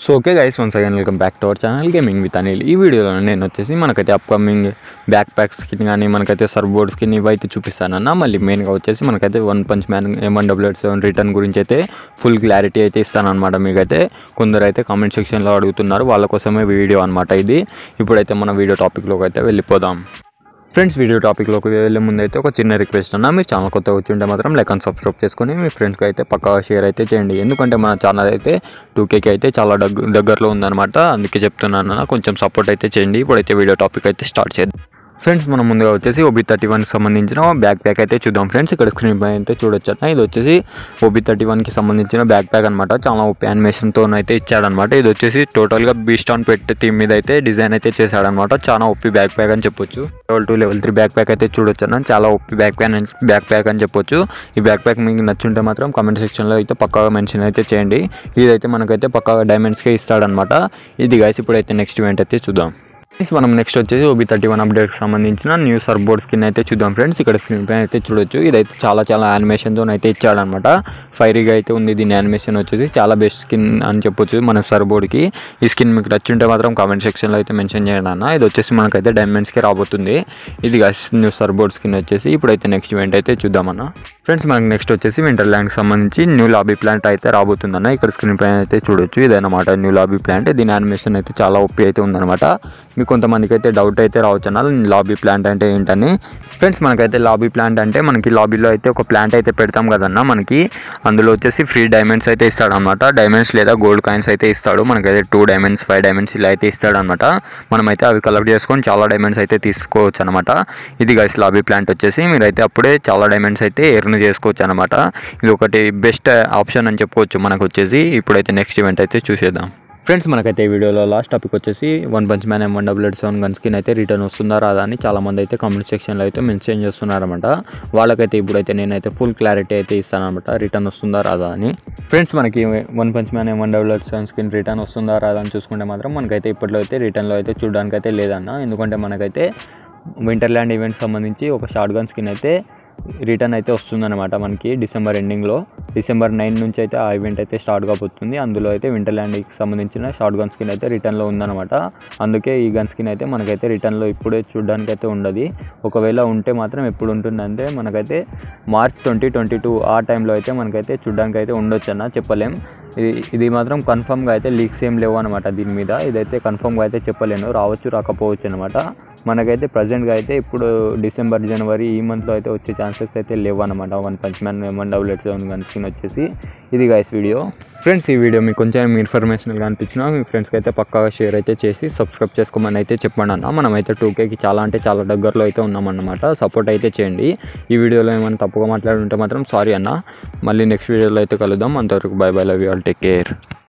so okay guys once again welcome back to our channel gaming with Anil ఈ వీడియోలో నేను వచ్చేసి మనకైతే అప్కమింగ్ బ్యాక్ ప్యాక్ స్కిన్ కానీ మనకైతే సర్వ్ బోర్డ్ స్కిన్ ఇవైతే చూపిస్తానన్న మళ్ళీ మెయిన్గా వచ్చేసి మనకైతే one punch man MN W seven return గురించి అయితే ఫుల్ క్లారిటీ అయితే ఇస్తానన్నమాట మీకైతే కొందరు అయితే కామెంట్ సెక్షన్లో అడుగుతున్నారు వాళ్ళ కోసమే వీడియో అనమాట ఇది ఇప్పుడైతే మన వీడియో టాపిక్లోకి అయితే వెళ్ళిపోదాం ఫ్రెండ్స్ వీడియో టాపిక్లోకి వెళ్ళే ముందు అయితే ఒక చిన్న రిక్వెస్ట్ అన్న మీరు ఛానల్ కొత్త వచ్చి ఉంటే మాత్రం లైక్ అండ్ సబ్స్క్రైబ్ చేసుకొని మీ ఫ్రెండ్స్కి అయితే పక్కా షేర్ అయితే చేయండి ఎందుకంటే మన ఛానల్ అయితే టూ కేకి అయితే చాలా దగ్గ దగ్గరలో ఉందన్నమాట అందుకే చెప్తున్నాను అన్న కొంచెం సపోర్ట్ అయితే చేయండి ఇప్పుడైతే వీడియో టాపిక్ అయితే స్టార్ట్ చేద్దాం ఫ్రెండ్స్ మనం ముందుగా వచ్చేసి ఓబీ థర్టీ వన్కి సంబంధించిన బ్యాక్ ప్యాక్ అయితే చూద్దాం ఫ్రెండ్స్ ఇక్కడ స్క్రీన్ పై అయితే చూడొచ్చు అన్న ఇది వచ్చేసి ఓబీ థర్టీ వన్కి సంబంధించిన బ్యాక్ ప్యాక్ అనమాట చాలా ఓపీ యానిమేషన్తో అయితే ఇచ్చాడనమాట ఇది వచ్చేసి టోటల్గా బీస్టాన్ పెట్టి థీమ్ మీద అయితే డిజైన్ అయితే చేశాడనమాట చాలా ఒప్పి బ్యాక్ ప్యాక్ అని చెప్పొచ్చు level two level three back pack అయితే చూడొచ్చు అన్న చాలా ఒప్పి బ్యాక్ ప్యాక్ అని బ్యాక్ ప్యాక్ అని చెప్పొచ్చు ఈ బ్యాక్ ప్యాక్ మీకు నచ్చుంటే మాత్రం కామెంట్ సెక్షన్లో అయితే పక్కాగా మెన్షన్ అయితే చేయండి ఇదైతే మనకైతే పక్కాగా డైమండ్స్కే ఇస్తాడనమాట ఇది గైస్ ఇప్పుడైతే నెక్స్ట్ ఈవెంట్ అయితే చూద్దాం ఫ్రెండ్స్ మనం నెక్స్ట్ వచ్చేసి ఓబీ థర్టీ వన్ అప్డేట్కి సంబంధించిన న్యూ సర్బోర్డ్ స్కిన్ అయితే చూద్దాం ఫ్రెండ్స్ ఇక్కడ స్క్రీన్ పైన అయితే చూడొచ్చు ఇదైతే చాలా చాలా యానిమేషన్తో అయితే ఇచ్చాడనమాట ఫైరీగా అయితే ఉంది దీని యానిమేషన్ వచ్చేసి చాలా బెస్ట్ స్కిన్ అని చెప్పొచ్చు మన సర్బోర్డ్కి ఈ స్కిన్ మీకు నచ్చుంటే మాత్రం కామెంట్ సెక్షన్లో అయితే మెన్షన్ చేయండి అన్న ఇది వచ్చేసి మనకైతే డైమండ్స్కి రాబోతుంది ఇది న్యూ సర్బోర్డ్ స్కిన్ వచ్చేసి ఇప్పుడైతే నెక్స్ట్ ఈవెంట్ అయితే చూద్దామన్న ఫ్రెండ్స్ మనకి నెక్స్ట్ వచ్చేసి వింటర్ ల్యాండ్కి సంబంధించి న్యూ లాబీ ప్లాంట్ అయితే రాబోతుందన్న ఇక్కడ స్క్రీన్ పైన అయితే చూడొచ్చు ఇదన్నమాట న్యూ లాబీ ప్లాంట్ దీని యానిమేషన్ అయితే చాలా ఒప్పి అయితే ఉందన్నమాట మీకు కొంతమందికి అయితే డౌట్ అయితే రావచ్చు అన్న లాబీ ప్లాంట్ అంటే ఏంటని ఫ్రెండ్స్ మనకైతే లాబీ ప్లాంట్ అంటే మనకి లాబీలో అయితే ఒక ప్లాంట్ అయితే పెడతాం కదన్న మనకి అందులో వచ్చేసి ఫ్రీ డైమండ్స్ అయితే ఇస్తాడు అనమాట డైమండ్స్ లేదా గోల్డ్ కాయిన్స్ అయితే ఇస్తాడు మనకైతే టూ డైమండ్స్ ఫైవ్ డైమండ్స్ ఇలా అయితే ఇస్తాడు అనమాట మనమైతే అవి కలెక్ట్ చేసుకొని చాలా డైమండ్స్ అయితే తీసుకోవచ్చు అనమాట ఇది గైస్ లాబీ ప్లాంట్ వచ్చేసి మీరైతే అప్పుడే చాలా డైమండ్స్ అయితే ఎర్న్ చేసుకోవచ్చు అనమాట ఇది ఒకటి బెస్ట్ ఆప్షన్ అని చెప్పుకోవచ్చు మనకు వచ్చేసి ఇప్పుడైతే నెక్స్ట్ ఈవెంట్ అయితే చూసేద్దాం ఫ్రెండ్స్ మనకైతే ఈ వీడియోలో లాస్ట్ టాపిక్ వచ్చేసి one punch man M one double eight seven gun skin అయితే రిటర్న్ వస్తుందా రాదా అని చాలా మంది అయితే కామెంట్ సెక్షన్లో అయితే మెన్షన్ చేస్తున్నారన్నమాట వాళ్ళకైతే ఇప్పుడైతే నేనైతే ఫుల్ క్లారిటీ అయితే ఇస్తానమాట రిటర్న్ వస్తుందా రాదా అని ఫ్రెండ్స్ మనకి one punch man M one double eight seven skin return వస్తుందా రాదా అని చూసుకుంటే మాత్రం మనకైతే ఇప్పట్లో అయితే రిటర్న్లో అయితే చూడడానికి అయితే లేదన్న ఎందుకంటే మనకైతే వింటర్ల్యాండ్ ఈవెంట్ సంబంధించి ఒక షార్ట్ గన్ స్కిన్ అయితే రిటర్న్ అయితే వస్తుందన్నమాట మనకి డిసెంబర్ ఎండింగ్లో డిసెంబర్ నైన్ నుంచి అయితే ఆ ఈవెంట్ అయితే స్టార్ట్ కాబోతుంది అందులో అయితే వింటర్ల్యాండ్కి సంబంధించిన షార్ట్ గన్ స్కిన్ అయితే రిటర్న్లో ఉందన్నమాట అందుకే ఈ గన్ స్కిన్ అయితే మనకైతే రిటర్న్లో ఇప్పుడే చూడడానికి అయితే ఉండదు ఒకవేళ ఉంటే మాత్రం ఎప్పుడు ఉంటుందంటే మనకైతే మార్చ్ ట్వంటీ ట్వంటీ టూ ఆ టైంలో అయితే మనకైతే చూడడానికి అయితే ఉండొచ్చు అన్న చెప్పలేం ఇది ఇది మాత్రం కన్ఫర్మ్గా అయితే లీక్స్ ఏం లేవు అనమాట దీని మీద ఇదైతే కన్ఫర్మ్గా అయితే చెప్పలేను రావచ్చు రాకపోవచ్చు అనమాట మనకైతే ప్రజెంట్గా అయితే ఇప్పుడు డిసెంబర్ జనవరి ఈ మంత్లో అయితే వచ్చే ఛాన్సెస్ అయితే లేవు అనమాట one punch man one double eight seven gun skin వచ్చేసి ఇది గైస్ వీడియో ఫ్రెండ్స్ ఈ వీడియో మీకు కొంచెం ఇన్ఫర్మేషనల్గా అనిపించినా మీ ఫ్రెండ్స్కి అయితే పక్కాగా షేర్ అయితే చేసి సబ్స్క్రైబ్ చేసుకోమని అయితే చెప్పండి అన్న మనమైతే టూ కేకి చాలా అంటే చాలా దగ్గరలో అయితే ఉన్నామన్నమాట సపోర్ట్ అయితే చేయండి ఈ వీడియోలో ఏమైనా తప్పుగా మాట్లాడుంటే మాత్రం సారీ అన్న మళ్ళీ నెక్స్ట్ వీడియోలో అయితే కలుద్దాం అంతవరకు bye bye love you all take care